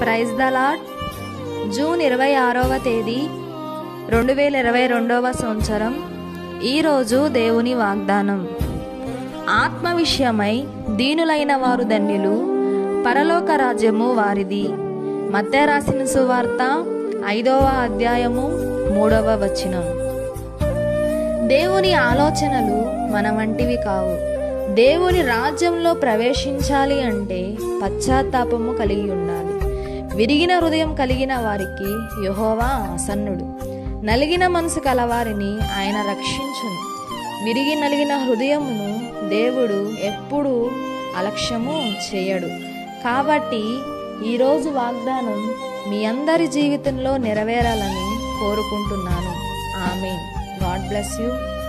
praise the lord June ఇరవై ఆరవ తేదీ రెండు వేల ఇరవై రెండవ సంవత్సరం ఈరోజు దేవుని వాగ్దానం ఆత్మ విషయమై దీనులైన వారు ధన్యులు పరలోక రాజ్యము వారిది మధ్య రాసిన సువార్త ఐదవ అధ్యాయము మూడవ వచనం దేవుని ఆలోచనలు మన వంటివి కావు దేవుని రాజ్యంలో ప్రవేశించాలి అంటే పశ్చాత్తాపము కలిగి ఉండాలి విరిగిన హృదయం కలిగిన వారికి యహోవా ఆసన్నుడు నలిగిన మనసు కలవారిని ఆయన రక్షించును విరిగి నలిగిన హృదయమును దేవుడు ఎప్పుడూ అలక్ష్యము చేయడు కాబట్టి ఈరోజు వాగ్దానం మీ అందరి జీవితంలో నెరవేరాలని కోరుకుంటున్నాను ఆమె గాడ్ బ్లెస్ యూ